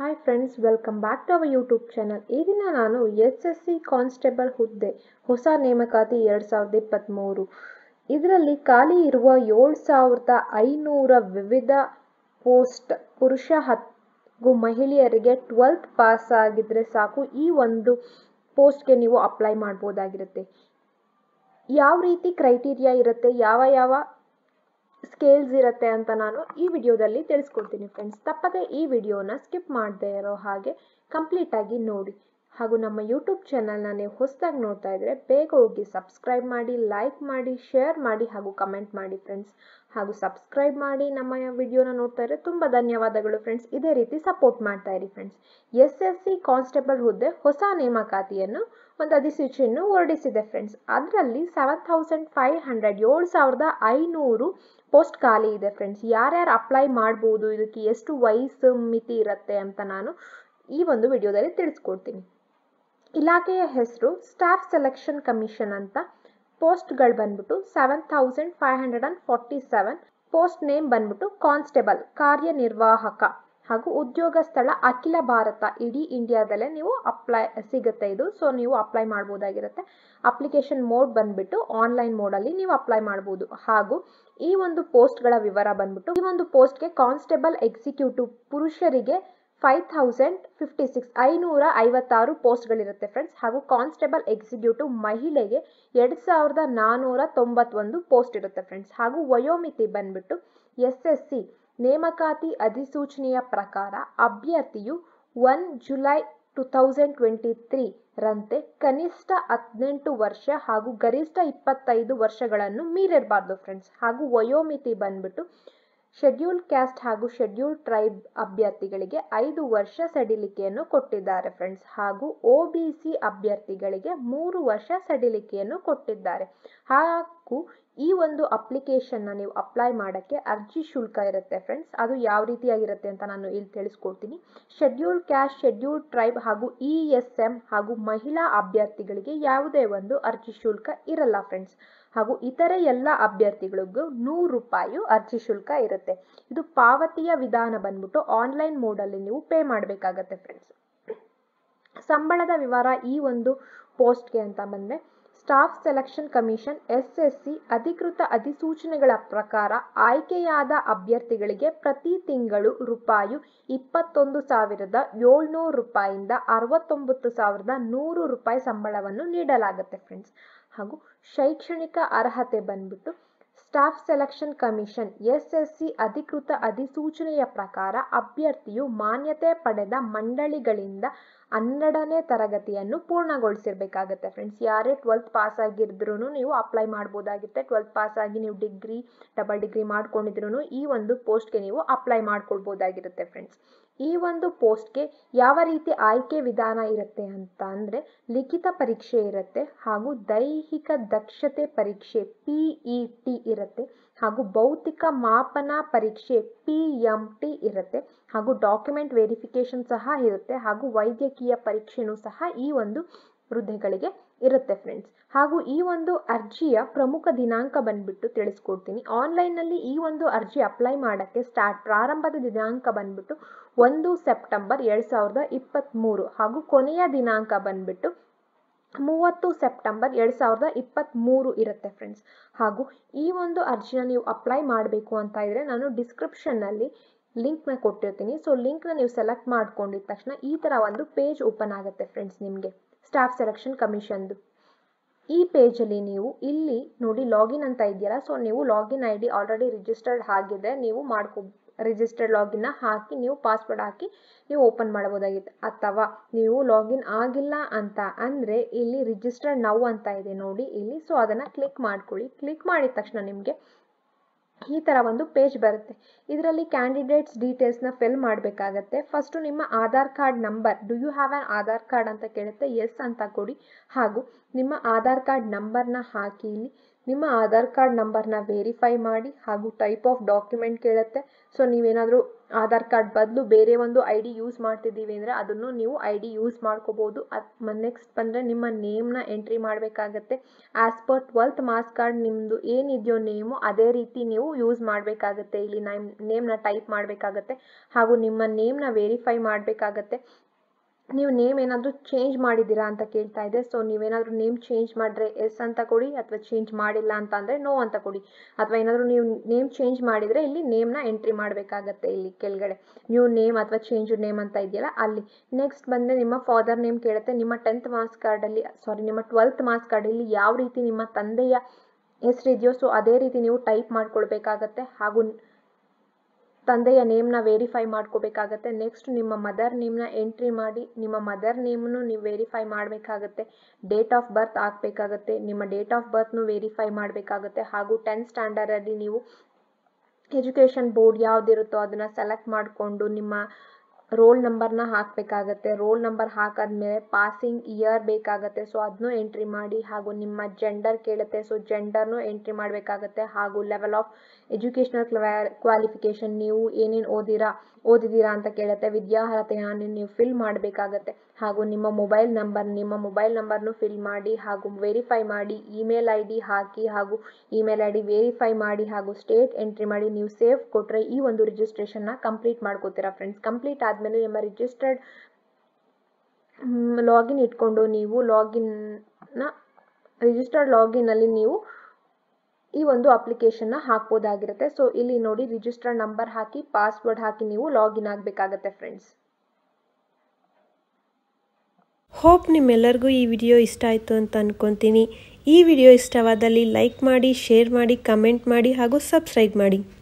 hi friends welcome back to our YouTube channel ಈ ದಿನ ನಾನು ಎಸ್ ಎಸ್ ಸಿ ಕಾನ್ಸ್ಟೇಬಲ್ ಹುದ್ದೆ ಹೊಸ ನೇಮಕಾತಿ ಎರಡು ಸಾವಿರದ ಇಪ್ಪತ್ತ್ಮೂರು ಇದರಲ್ಲಿ ಖಾಲಿ ಇರುವ ಏಳು ಸಾವಿರದ ಐನೂರ ವಿವಿಧ ಪೋಸ್ಟ್ ಪುರುಷ ಹಾಗೂ ಮಹಿಳೆಯರಿಗೆ ಟ್ವೆಲ್ತ್ ಪಾಸ್ ಆಗಿದ್ರೆ ಸಾಕು ಈ ಒಂದು ಪೋಸ್ಟ್ಗೆ ನೀವು ಅಪ್ಲೈ ಮಾಡ್ಬೋದಾಗಿರುತ್ತೆ ಯಾವ ರೀತಿ ಕ್ರೈಟೀರಿಯಾ ಇರುತ್ತೆ ಯಾವ ಯಾವ ಸ್ಕೇಲ್ಸ್ ಇರುತ್ತೆ ಅಂತ ನಾನು ಈ ವಿಡಿಯೋದಲ್ಲಿ ತಿಳಿಸ್ಕೊಡ್ತೀನಿ ಫ್ರೆಂಡ್ಸ್ ತಪ್ಪದೆ ಈ ವಿಡಿಯೋನ ಸ್ಕಿಪ್ ಮಾಡದೇ ಇರೋ ಹಾಗೆ ಕಂಪ್ಲೀಟ್ ಆಗಿ ನೋಡಿ ಹಾಗೂ ನಮ್ಮ ಯೂಟ್ಯೂಬ್ ಚಾನಲ್ನ ನೀವು ಹೊಸದಾಗಿ ನೋಡ್ತಾ ಇದ್ರೆ ಬೇಗ ಹೋಗಿ ಸಬ್ಸ್ಕ್ರೈಬ್ ಮಾಡಿ ಲೈಕ್ ಮಾಡಿ ಶೇರ್ ಮಾಡಿ ಹಾಗೂ ಕಮೆಂಟ್ ಮಾಡಿ ಫ್ರೆಂಡ್ಸ್ ಹಾಗೂ ಸಬ್ಸ್ಕ್ರೈಬ್ ಮಾಡಿ ನಮ್ಮ ವಿಡಿಯೋನ ನೋಡ್ತಾ ಇದ್ರೆ ತುಂಬ ಧನ್ಯವಾದಗಳು ಫ್ರೆಂಡ್ಸ್ ಇದೇ ರೀತಿ ಸಪೋರ್ಟ್ ಮಾಡ್ತಾ ಇರಿ friends S S C constable ಹುದ್ದೆ ಹೊಸ ನೇಮಕಾತಿಯನ್ನು ಒಂದು ಅಧಿಸೂಚನೆಯನ್ನು ಹೊರಡಿಸಿದೆ ಫ್ರೆಂಡ್ಸ್ ಅದರಲ್ಲಿ ಸೆವೆನ್ ಥೌಸಂಡ್ ಫೈವ್ ಹಂಡ್ರೆಡ್ ಏಳು ಸಾವಿರದ ಐನೂರು ಪೋಸ್ಟ್ ಖಾಲಿ ಇದೆ ಫ್ರೆಂಡ್ಸ್ ಯಾರ್ಯಾರು ಅಪ್ಲೈ ಮಾಡ್ಬೋದು ಇದಕ್ಕೆ ಎಷ್ಟು ವಯಸ್ಸು ಮಿತಿ ಇರುತ್ತೆ ಅಂತ ನಾನು ಈ ಒಂದು ವಿಡಿಯೋದಲ್ಲಿ ತಿಳಿಸ್ಕೊಡ್ತೀನಿ ಇಲಾಖೆಯ ಹೆಸರು ಸ್ಟಾಫ್ ಸೆಲೆಕ್ಷನ್ ಕಮಿಷನ್ ಅಂತ ಪೋಸ್ಟ್ಗಳು ಬಂದ್ಬಿಟ್ಟು seven thousand five hundred and forty seven post name ಬಂದ್ಬಿಟ್ಟು ಕಾನ್ಸ್ಟೇಬಲ್ ಕಾರ್ಯನಿರ್ವಾಹಕ ಹಾಗೂ ಉದ್ಯೋಗ ಸ್ಥಳ ಅಖಿಲ ಭಾರತ ಇಡೀ ಇಂಡಿಯಾದಲ್ಲೇ ನೀವು ಅಪ್ಲೈ ಸಿಗುತ್ತೆ ಇದು ಸೊ ನೀವು ಅಪ್ಲೈ ಮಾಡ್ಬೋದಾಗಿರುತ್ತೆ ಅಪ್ಲಿಕೇಶನ್ ಮೋಡ್ ಬಂದ್ಬಿಟ್ಟು ಆನ್ಲೈನ್ ಮೋಡಲ್ಲಿ ನೀವು ಅಪ್ಲೈ ಮಾಡ್ಬೋದು ಹಾಗೂ ಈ ಒಂದು ಪೋಸ್ಟ್ಗಳ ವಿವರ ಬಂದ್ಬಿಟ್ಟು ಈ ಒಂದು ಪೋಸ್ಟ್ಗೆ ಕಾನ್ಸ್ಟೇಬಲ್ ಎಕ್ಸಿಕ್ಯೂಟಿವ್ ಪುರುಷರಿಗೆ ಫೈವ್ ಥೌಸಂಡ್ ಫಿಫ್ಟಿ ಸಿಕ್ಸ್ ಐನೂರ ಐವತ್ತಾರು ಪೋಸ್ಟ್ಗಳಿರುತ್ತೆ ಫ್ರೆಂಡ್ಸ್ ಹಾಗೂ ಕಾನ್ಸ್ಟೇಬಲ್ ಎಕ್ಸಿಕ್ಯೂಟಿವ್ ಮಹಿಳೆಗೆ ಎರಡು ಸಾವಿರದ ನಾನ್ನೂರ ತೊಂಬತ್ತೊಂದು ಪೋಸ್ಟ್ ಇರುತ್ತೆ ಫ್ರೆಂಡ್ಸ್ ಹಾಗೂ ವಯೋಮಿತಿ ಬಂದ್ಬಿಟ್ಟು ಎಸ್ ಎಸ್ ಸಿ ನೇಮಕಾತಿ ಅಧಿಸೂಚನೆಯ ಪ್ರಕಾರ ಅಭ್ಯರ್ಥಿಯು one July two thousand twenty three ರಂತೆ ಕನಿಷ್ಠ ಹದಿನೆಂಟು ವರ್ಷ ಹಾಗೂ ಗರಿಷ್ಠ ಇಪ್ಪತ್ತೈದು ವರ್ಷಗಳನ್ನು ಮೀರಿರಬಾರ್ದು ಫ್ರೆಂಡ್ಸ್ ಹಾಗೂ ವಯೋಮಿತಿ ಬಂದ್ಬಿಟ್ಟು ಶೆಡ್ಯೂಲ್ ಕ್ಯಾಸ್ಟ್ ಹಾಗೂ ಶೆಡ್ಯೂಲ್ ಟ್ರೈಬ್ ಅಭ್ಯರ್ಥಿಗಳಿಗೆ ಐದು ವರ್ಷ ಸಡಿಲಿಕೆಯನ್ನು ಕೊಟ್ಟಿದ್ದಾರೆ ಫ್ರೆಂಡ್ಸ್ ಹಾಗೂ ಒ ಬಿ ಸಿ ಅಭ್ಯರ್ಥಿಗಳಿಗೆ ಮೂರು ವರ್ಷ ಸಡಿಲಿಕೆಯನ್ನು ಕೊಟ್ಟಿದ್ದಾರೆ ಹಾಗೂ ಈ ಒಂದು ಅಪ್ಲಿಕೇಶನ್ನ ನೀವು ಅಪ್ಲೈ ಮಾಡೋಕ್ಕೆ ಅರ್ಜಿ ಶುಲ್ಕ ಇರುತ್ತೆ ಫ್ರೆಂಡ್ಸ್ ಅದು ಯಾವ ರೀತಿಯಾಗಿರುತ್ತೆ ಅಂತ ನಾನು ಇಲ್ಲಿ ತಿಳಿಸ್ಕೊಡ್ತೀನಿ ಶೆಡ್ಯೂಲ್ ಕ್ಯಾಸ್ಟ್ ಶೆಡ್ಯೂಲ್ ಟ್ರೈಬ್ ಹಾಗೂ ಇ ಎಸ್ ಎಂ ಹಾಗೂ ಮಹಿಳಾ ಅಭ್ಯರ್ಥಿಗಳಿಗೆ ಯಾವುದೇ ಒಂದು ಅರ್ಜಿ ಶುಲ್ಕ ಇರಲ್ಲ ಫ್ರೆಂಡ್ಸ್ ಹಾಗೂ ಇತರೆ ಎಲ್ಲ ಅಭ್ಯರ್ಥಿಗಳಿಗೂ ನೂರು ರೂಪಾಯಿ ಅರ್ಜಿ ಶುಲ್ಕ ಇರುತ್ತೆ ಇದು ಪಾವತಿಯ ವಿಧಾನ ಬಂದ್ಬಿಟ್ಟು ಆನ್ಲೈನ್ ಮೋಡಲ್ಲಿ ನೀವು ಪೇ ಮಾಡಬೇಕಾಗತ್ತೆ ಫ್ರೆಂಡ್ಸ್ ಸಂಬಳದ ವಿವರ ಈ ಒಂದು ಪೋಸ್ಟ್ಗೆ ಅಂತ ಬಂದರೆ staff selection commission S S C ಅಧಿಕೃತ ಅಧಿಸೂಚನೆಗಳ ಪ್ರಕಾರ ಆಯ್ಕೆಯಾದ ಅಭ್ಯರ್ಥಿಗಳಿಗೆ ಪ್ರತಿ ತಿಂಗಳು ರೂಪಾಯಿ ಇಪ್ಪತ್ತೊಂದು ಸಾವಿರದ ಏಳ್ನೂರು ರೂಪಾಯಿಂದ ಅರವತ್ತೊಂಬತ್ತು ಸಾವಿರದ ನೂರು ರೂಪಾಯಿ ಸಂಬಳವನ್ನು ನೀಡಲಾಗುತ್ತೆ ಫ್ರೆಂಡ್ಸ್ ಹಾಗೂ ಶೈಕ್ಷಣಿಕ ಅರ್ಹತೆ ಬಂದ್ಬಿಟ್ಟು staff selection commission S S C ಅಧಿಕೃತ ಅಧಿಸೂಚನೆಯ ಪ್ರಕಾರ ಅಭ್ಯರ್ಥಿಯು ಮಾನ್ಯತೆ ಪಡೆದ ಮಂಡಳಿಗಳಿಂದ ಹನ್ನೆರಡನೇ ತರಗತಿಯನ್ನು ಪೂರ್ಣಗೊಳಿಸಿರ್ಬೇಕಾಗತ್ತೆ ಫ್ರೆಂಡ್ಸ್ ಯಾರೇ ಟ್ವೆಲ್ತ್ ಪಾಸ್ ಆಗಿದ್ರು ನೀವು ಅಪ್ಲೈ ಮಾಡ್ಬೋದಾಗಿರುತ್ತೆ ಟ್ವೆಲ್ತ್ ಪಾಸ್ ಆಗಿ ನೀವು ಡಿಗ್ರಿ ಡಬಲ್ ಡಿಗ್ರಿ ಮಾಡ್ಕೊಂಡಿದ್ರು ಈ ಒಂದು ಪೋಸ್ಟ್ಗೆ ನೀವು ಅಪ್ಲೈ ಮಾಡ್ಕೊಳ್ಬೋದಾಗಿರುತ್ತೆ ಫ್ರೆಂಡ್ಸ್ ಈ ಒಂದು ಪೋಸ್ಟ್ಗೆ ಯಾವ ರೀತಿ ಆಯ್ಕೆ ವಿಧಾನ ಇರುತ್ತೆ ಅಂತ ಅಂದರೆ ಲಿಖಿತ ಪರೀಕ್ಷೆ ಇರುತ್ತೆ ಹಾಗೂ ದೈಹಿಕ ದಕ್ಷತೆ ಪರೀಕ್ಷೆ ಪಿ ಇ ಟಿ ಇರುತ್ತೆ ಹಾಗೂ ಭೌತಿಕ ಮಾಪನ ಪರೀಕ್ಷೆ ಪಿ ಎಂ ಟಿ ಇರುತ್ತೆ ಹಾಗೂ ಡಾಕ್ಯುಮೆಂಟ್ ವೆರಿಫಿಕೇಶನ್ ಸಹ ಇರುತ್ತೆ ಹಾಗೂ ವೈದ್ಯಕೀಯ ಪರೀಕ್ಷೆನೂ ಸಹ ಈ ಒಂದು ವೃದ್ಧೆಗಳಿಗೆ ಇರುತ್ತೆ ಫ್ರೆಂಡ್ಸ್ ಹಾಗೂ ಈ ಒಂದು ಅರ್ಜಿಯ ಪ್ರಮುಖ ದಿನಾಂಕ ಬಂದ್ಬಿಟ್ಟು ತಿಳಿಸ್ಕೊಡ್ತೀನಿ ಆನ್ಲೈನ್ನಲ್ಲಿ ಈ ಒಂದು ಅರ್ಜಿ ಅಪ್ಲೈ ಮಾಡೋಕ್ಕೆ ಸ್ಟಾರ್ಟ್ ಪ್ರಾರಂಭದ ದಿನಾಂಕ ಬಂದ್ಬಿಟ್ಟು ಒಂದು ಸೆಪ್ಟೆಂಬರ್ ಎರಡು ಸಾವಿರದ ಇಪ್ಪತ್ತ್ಮೂರು ಹಾಗೂ ಕೊನೆಯ ದಿನಾಂಕ ಬಂದ್ಬಿಟ್ಟು ಮೂವತ್ತು ಸೆಪ್ಟೆಂಬರ್ ಎರಡು ಸಾವಿರದ ಇಪ್ಪತ್ತ್ಮೂರು ಇರುತ್ತೆ ಫ್ರೆಂಡ್ಸ್ ಹಾಗೂ ಈ ಒಂದು ಅರ್ಜಿನ ನೀವು ಅಪ್ಲೈ ಮಾಡಬೇಕು ಅಂತ ಇದ್ದರೆ ನಾನು ಡಿಸ್ಕ್ರಿಪ್ಷನ್ನಲ್ಲಿ ಲಿಂಕ್ನ ಕೊಟ್ಟಿರ್ತೀನಿ ಸೊ ಲಿಂಕ್ನ ನೀವು ಸೆಲೆಕ್ಟ್ ಮಾಡ್ಕೊಂಡಿದ ತಕ್ಷಣ ಈ ಥರ ಒಂದು ಪೇಜ್ ಓಪನ್ ಆಗುತ್ತೆ ಫ್ರೆಂಡ್ಸ್ ನಿಮಗೆ ಸ್ಟಾಫ್ ಸೆಲೆಕ್ಷನ್ ಕಮಿಷನ್ದು ಈ ಪೇಜಲ್ಲಿ ನೀವು ಇಲ್ಲಿ ನೋಡಿ ಲಾಗಿನ್ ಅಂತ ಇದೆಯಲ್ಲ ಸೊ ನೀವು login I D already registered ಆಗಿದೆ ನೀವು ಮಾಡ್ಕೊ ರಿಜಿಸ್ಟರ್ಡ್ ಲಾಗಿನ್ನ ಹಾಕಿ ನೀವು ಪಾಸ್ವರ್ಡ್ ಹಾಕಿ ನೀವು ಓಪನ್ ಮಾಡ್ಬೋದಾಗಿತ್ತು ಅಥವಾ ನೀವು ಲಾಗಿನ್ ಆಗಿಲ್ಲ ಅಂತ ಅಂದರೆ ಇಲ್ಲಿ ರಿಜಿಸ್ಟರ್ಡ್ ನೌ ಅಂತ ಇದೆ ನೋಡಿ ಇಲ್ಲಿ ಸೊ ಅದನ್ನು ಕ್ಲಿಕ್ ಮಾಡ್ಕೊಳ್ಳಿ ಕ್ಲಿಕ್ ಮಾಡಿದ ತಕ್ಷಣ ನಿಮಗೆ ಈ ಥರ ಒಂದು ಪೇಜ್ ಬರುತ್ತೆ ಇದರಲ್ಲಿ ಕ್ಯಾಂಡಿಡೇಟ್ಸ್ ಡೀಟೇಲ್ಸ್ನ ಫಿಲ್ ಮಾಡಬೇಕಾಗತ್ತೆ ಫಸ್ಟು ನಿಮ್ಮ Aadhaar card number do you have an Aadhaar card ಅಂತ ಕೇಳುತ್ತೆ ಎಸ್ ಅಂತ ಕೊಡಿ ಹಾಗೂ ನಿಮ್ಮ ಆಧಾರ್ ಕಾರ್ಡ್ ನಂಬರ್ನ ಹಾಕಿ ಇಲ್ಲಿ ನಿಮ್ಮ ಆಧಾರ್ ಕಾರ್ಡ್ ನಂಬರ್ನ ವೆರಿಫೈ ಮಾಡಿ ಹಾಗೂ ಟೈಪ್ ಆಫ್ ಡಾಕ್ಯುಮೆಂಟ್ ಕೇಳುತ್ತೆ ಸೊ ನೀವೇನಾದರೂ ಆಧಾರ್ ಕಾರ್ಡ್ ಬದಲು ಬೇರೆ ಒಂದು ಐ ಡಿ ಯೂಸ್ ಮಾಡ್ತಿದ್ದೀವಿ ಅಂದರೆ ಅದನ್ನು ನೀವು ಐ ಡಿ ಯೂಸ್ ಮಾಡ್ಕೋಬೋದು ಅದು ನೆಕ್ಸ್ಟ್ ಬಂದರೆ ನಿಮ್ಮ ನೇಮ್ನ ಎಂಟ್ರಿ ಮಾಡಬೇಕಾಗತ್ತೆ as per twelfth marks card ನಿಮ್ಮದು ಏನಿದೆಯೋ ನೇಮು ಅದೇ ರೀತಿ ನೀವು ಯೂಸ್ ಮಾಡಬೇಕಾಗತ್ತೆ ಇಲ್ಲಿ ನೈಮ್ ನೇಮ್ನ ಟೈಪ್ ಮಾಡಬೇಕಾಗತ್ತೆ ಹಾಗೂ ನಿಮ್ಮ ನೇಮ್ನ ವೆರಿಫೈ ಮಾಡಬೇಕಾಗತ್ತೆ ನೀವು ನೇಮ್ ಏನಾದರೂ ಚೇಂಜ್ ಮಾಡಿದ್ದೀರಾ ಅಂತ ಕೇಳ್ತಾ ಇದೆ ಸೊ ನೀವೇನಾದರೂ ನೇಮ್ ಚೇಂಜ್ ಮಾಡಿದ್ರೆ ಎಸ್ ಅಂತ ಕೊಡಿ ಅಥವಾ ಚೇಂಜ್ ಮಾಡಿಲ್ಲ ಅಂತ ಅಂದರೆ ನೋ ಅಂತ ಕೊಡಿ ಅಥವಾ ಏನಾದರೂ ನೀವು ನೇಮ್ ಚೇಂಜ್ ಮಾಡಿದರೆ ಇಲ್ಲಿ ನೇಮ್ನ ಎಂಟ್ರಿ ಮಾಡಬೇಕಾಗತ್ತೆ ಇಲ್ಲಿ ಕೆಳಗಡೆ ನ್ಯೂ ನೇಮ್ ಅಥವಾ ಚೇಂಜ್ ನೇಮ್ ಅಂತ ಇದೆಯಲ್ಲ ಅಲ್ಲಿ ನೆಕ್ಸ್ಟ್ ಬಂದರೆ ನಿಮ್ಮ ಫಾದರ್ ನೇಮ್ ಕೇಳುತ್ತೆ ನಿಮ್ಮ ಟೆಂತ್ ಮಾರ್ಕ್ಸ್ ಕಾರ್ಡಲ್ಲಿ ಸಾರಿ ನಿಮ್ಮ ಟ್ವೆಲ್ತ್ ಮಾರ್ಕ್ಸ್ ಕಾರ್ಡಲ್ಲಿ ಯಾವ ರೀತಿ ನಿಮ್ಮ ತಂದೆಯ ಹೆಸರಿದೆಯೋ ಸೊ ಅದೇ ರೀತಿ ನೀವು ಟೈಪ್ ಮಾಡ್ಕೊಳ್ಬೇಕಾಗತ್ತೆ ಹಾಗೂ ತಂದೆಯ ನೇಮ್ನ ವೆರಿಫೈ ಮಾಡ್ಕೋಬೇಕಾಗತ್ತೆ ನೆಕ್ಸ್ಟ್ ನಿಮ್ಮ ಮದರ್ ನೇಮ್ನ ಎಂಟ್ರಿ ಮಾಡಿ ನಿಮ್ಮ ಮದರ್ ನೇಮ್ನು ನೀವು ವೆರಿಫೈ ಮಾಡಬೇಕಾಗತ್ತೆ ಡೇಟ್ ಆಫ್ ಬರ್ತ್ ಹಾಕಬೇಕಾಗತ್ತೆ ನಿಮ್ಮ ಡೇಟ್ ಆಫ್ ಬರ್ತ್ನು ವೆರಿಫೈ ಮಾಡಬೇಕಾಗತ್ತೆ ಹಾಗೂ ಟೆಂತ್ ಸ್ಟ್ಯಾಂಡರ್ಡಲ್ಲಿ ನೀವು ಎಜುಕೇಷನ್ ಬೋರ್ಡ್ ಯಾವುದಿರುತ್ತೋ ಅದನ್ನು ಸೆಲೆಕ್ಟ್ ಮಾಡಿಕೊಂಡು ನಿಮ್ಮ ರೋಲ್ ನಂಬರ್ನ ಹಾಕಬೇಕಾಗತ್ತೆ ರೋಲ್ ನಂಬರ್ ಹಾಕಾದ್ಮೇಲೆ ಪಾಸಿಂಗ್ ಇಯರ್ ಬೇಕಾಗತ್ತೆ ಸೊ ಅದನ್ನು ಎಂಟ್ರಿ ಮಾಡಿ ಹಾಗೂ ನಿಮ್ಮ ಜೆಂಡರ್ ಕೇಳುತ್ತೆ ಸೊ ಜೆಂಡರ್ನು ಎಂಟ್ರಿ ಮಾಡಬೇಕಾಗತ್ತೆ ಹಾಗೂ ಲೆವೆಲ್ ಆಫ್ ಎಜುಕೇಷನಲ್ ಕ್ವಾಲಿಫಿಕೇಷನ್ ನೀವು ಏನೇನು ಓದಿರಾ ಓದಿದ್ದೀರಾ ಅಂತ ಕೇಳುತ್ತೆ ವಿದ್ಯಾರ್ಹತೆಯನ್ನು ನೀವು ಫಿಲ್ ಮಾಡಬೇಕಾಗತ್ತೆ ಹಾಗೂ ನಿಮ್ಮ ಮೊಬೈಲ್ ನಂಬರ್ ನಿಮ್ಮ ಮೊಬೈಲ್ ನಂಬರ್ನು ಫಿಲ್ ಮಾಡಿ ಹಾಗೂ ವೆರಿಫೈ ಮಾಡಿ ಇಮೇಲ್ ಐ ಡಿ ಹಾಕಿ ಹಾಗೂ ಇಮೇಲ್ ಐ ಡಿ ವೆರಿಫೈ ಮಾಡಿ ಹಾಗೂ ಸ್ಟೇಟ್ ಎಂಟ್ರಿ ಮಾಡಿ ನೀವು ಸೇಫ್ ಕೊಟ್ಟರೆ ಈ ಒಂದು ರಿಜಿಸ್ಟ್ರೇಷನ್ನ ಕಂಪ್ಲೀಟ್ ಮಾಡ್ಕೋತೀರಾ ಫ್ರೆಂಡ್ಸ್ ಕಂಪ್ಲೀಟ್ ಆದಮೇಲೆ ನಿಮ್ಮ ರಿಜಿಸ್ಟರ್ಡ್ ಲಾಗಿನ್ ಇಟ್ಕೊಂಡು ನೀವು ಲಾಗಿನ್ನ ರಿಜಿಸ್ಟರ್ಡ್ ಲಾಗಿನಲ್ಲಿ ನೀವು ಈ ಒಂದು ಅಪ್ಲಿಕೇಶನ್ನ ಹಾಕ್ಬೋದಾಗಿರುತ್ತೆ ಸೊ ಇಲ್ಲಿ ನೋಡಿ ರಿಜಿಸ್ಟರ್ಡ್ ನಂಬರ್ ಹಾಕಿ ಪಾಸ್ವರ್ಡ್ ಹಾಕಿ ನೀವು ಲಾಗಿನ್ ಆಗಬೇಕಾಗತ್ತೆ ಫ್ರೆಂಡ್ಸ್ ಹೋಪ್ ನಿಮ್ಮೆಲ್ಲರಿಗೂ ಈ ವಿಡಿಯೋ ಇಷ್ಟ ಆಯಿತು ಅಂತ ಅಂದ್ಕೊತೀನಿ ಈ ವಿಡಿಯೋ ಇಷ್ಟವಾದಲ್ಲಿ ಲೈಕ್ ಮಾಡಿ ಶೇರ್ ಮಾಡಿ ಕಮೆಂಟ್ ಮಾಡಿ ಹಾಗೂ ಸಬ್ಸ್ಕ್ರೈಬ್ ಮಾಡಿ